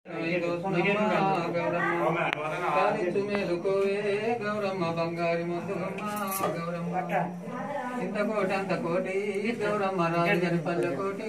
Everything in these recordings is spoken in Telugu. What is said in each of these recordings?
గౌరమ్మ బంగారి ముద్దుగమ్మ గౌరమ్మ ఇంత కోటి అంత కోటి గౌరమ్మ రాజుగారి పల్లె కోటి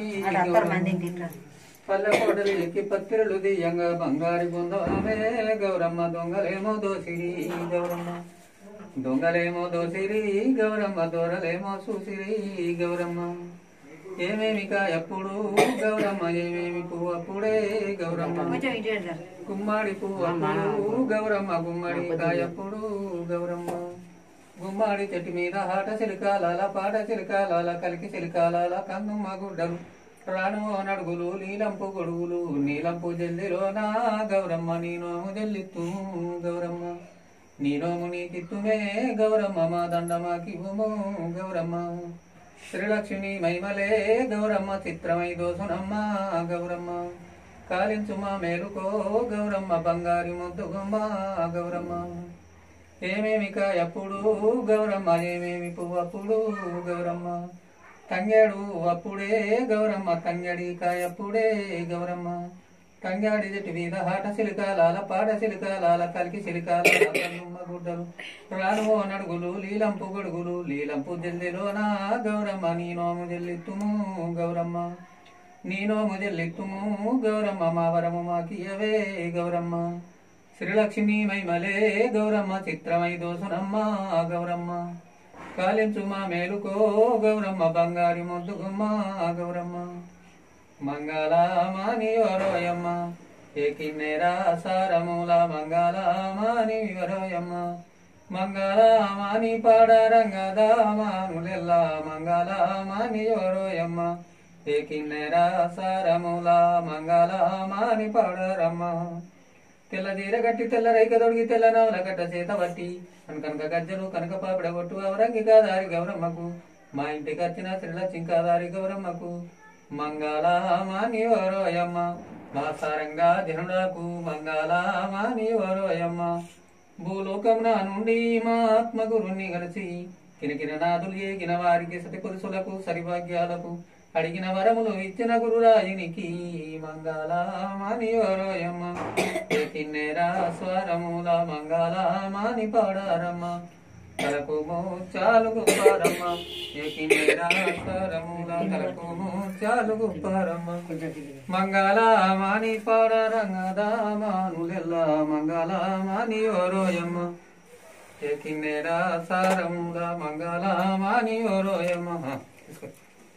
పల్లె కోటలు ఎక్కి పత్తిరలు దియ్యంగా బంగారి బృందమే గౌరమ్మ దొంగలేమో దోసిరి గౌరమ్మ దొంగలేమో దోసిరి గౌరమ్మ దొరలేమో చూసిరి గౌరమ్మ ఏమేమి ఎప్పుడు గౌరమ్మ ఏమేమి పువ్వు అప్పుడే గౌరమ్మ గుమ్మడి పువ్వు అప్పుడు గౌరమ్మ గుమ్మడి కాయప్పుడు గౌరమ్మ గుమ్మడి చెట్టు మీద హాట చిలికాలాల పాట చిలికాలాల కలికి చిలికాలాల కన్నుమ్మ గుడ్డలు రాను నడుగులు నీలంపు గొడుగులు నీలంపు జల్దిలోనా గౌరమ్మ నీ నోము జల్లిత్తు గౌరమ్మ నీ నోము నీకిత్తుమే గౌరమ్మ మా దండమాకివ్వుము గౌరమ్మ శ్రీలక్ష్మి మైమలే గౌరమ్మ చిత్రమై దోసునమ్మ గౌరమ్మ కాలించుమా మేలుకో గౌరమ్మ బంగారి ముద్దుగుమ్మ గౌరమ్మ ఏమేమి కాయప్పుడు గౌరమ్మ ఏమేమి పువ్వు అప్పుడు గౌరమ్మ తంగేడు అప్పుడే గౌరమ్మ తంగడి కాయప్పుడే గౌరమ్మ తంగాడి చెట్టు మీద హాట సిలికాలాల పాట సిలికాలాల కలికి సిలికాలాల కన్నుమ్మ గుడ్డలు రాను నడుగులు లీలంపు గొడుగులు లీలంపు జల్దిలోనా గౌరమ్మ నీ నోము జల్లిత్తుము గౌరమ్మ నీ నోము జల్లిత్తుము గౌరమ్మ మా వరము మాకియవే గౌరమ్మ శ్రీలక్ష్మి మైమలే గౌరమ్మ చిత్రమై దోసునమ్మ గౌరమ్మ కాలించు మా మేలుకో గౌరమ్మ బంగారి ముద్దుగుమ్మ గౌరమ్మ మంగళమాని వరోయమ్మ ఏకిన్నెరా సారమూల మంగళమాని వరోయమ్మ మంగళమాని పాడ రంగదామానులెల్ల మంగళమాని వరోయమ్మ ఏకిన్నెరా సారమూల మంగళమాని పాడరమ్మ తెల్ల జీర గట్టి తెల్ల రైక దొడిగి తెల్ల నవల గట్ట చేత బట్టి కనక గజ్జలు కనక పాపిడ కొట్టు అవరంగి కాదారి గౌరమ్మకు మా ఇంటికి వచ్చిన శ్రీలక్ష్మి కాదారి గౌరమ్మకు మంగళమాని వరోయమ్మ మా సారంగా జనులకు మంగళమాని వరోయమ్మ భూలోకమున నుండి మా ఆత్మ గురుని కలిసి కినకిన నాదులు ఏగిన వారికి సతి పురుషులకు సరిభాగ్యాలకు అడిగిన వరములు ఇచ్చిన గురురాజునికి మంగళమాని వరోయమ్మ కిన్నెరా స్వరముల మంగళమాని పాడారమ్మ తలకు చాలు గుప్పారమ్మ కిన్నెరా స్వరముల తలకు చాలు గుప్పారమ్మ మంగళమాని పాడరంగదామానులెల్ల మంగళమాని వరోయమ్మ కిన్నెరా సారముల మంగళమాని వరోయమ్మ తీసుకో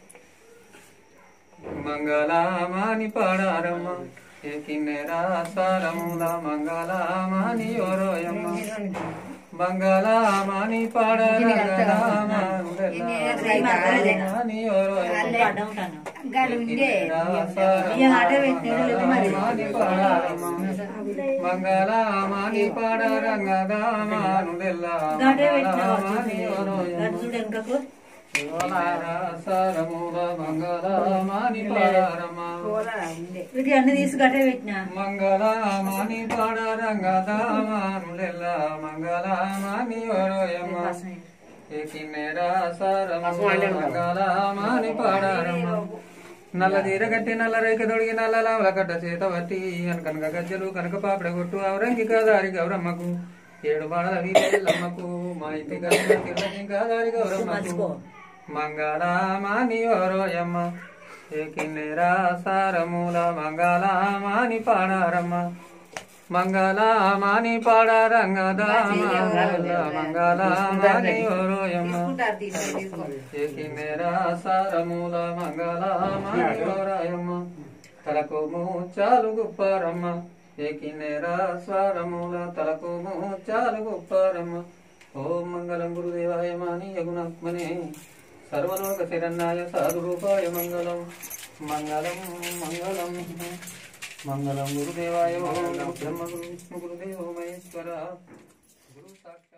మంగళమాని పాడారమ్మ కిన్నెరా సారముల మంగళమాని ఓరోయమ్మ మంగళమాని పాడారని ఓరోయమ్మ మంగళమాని పాడారంగదామానులెల్ల మంగళమాని ఓరోయమ్మ సారముల మంగళమాని పాడారమ్మ వీటి అన్ని తీసి గట్టే పెట్టినా మంగళమాని పాడారంగదామానులెల్ల మంగళమాని ఓరోయమ్మ ఏకిన్నెరా సారముల మంగళమాని పాడారమ్మ నల్ల తీర కట్టి నల్ల రేఖ తొడిగి నల్ల లావల కట్ట చేత బట్టి కనక గజ్జలు కనక పాపిడ కొట్టు అవరంగి కాదారి గౌరమ్మకు ఏడు బాణల వీరమ్మకు మా ఇంటి గల్లి తిరుపతి కాదారి గౌరమ్మకు మంగళమాని ఓరోయమ్మ ఏకిన్నెరా సారముల మంగళమాని పాడారమ్మ మంగళమాని పాడారంగదామ మంగళమాని ఓరోయమ్మ ఏకిన్నెరా సారముల మంగళమాని ఓరాయమ్మ తలకు మూచాలు గుప్పారమ్మ ఏకిన్నెరా స్వరముల తలకు మూచాలు గుప్పారమ్మ ఓం మంగళం గురుదేవాయ మాని యగుణాత్మనే సర్వలోక శరణాయ సాధురూపాయ మంగళం మంగళం మంగళం మంగళం గురుదేవాయ ఓం బ్రహ్మ గురు విష్ణు గురుదేవో మహేశ్వర గురు సాక్షి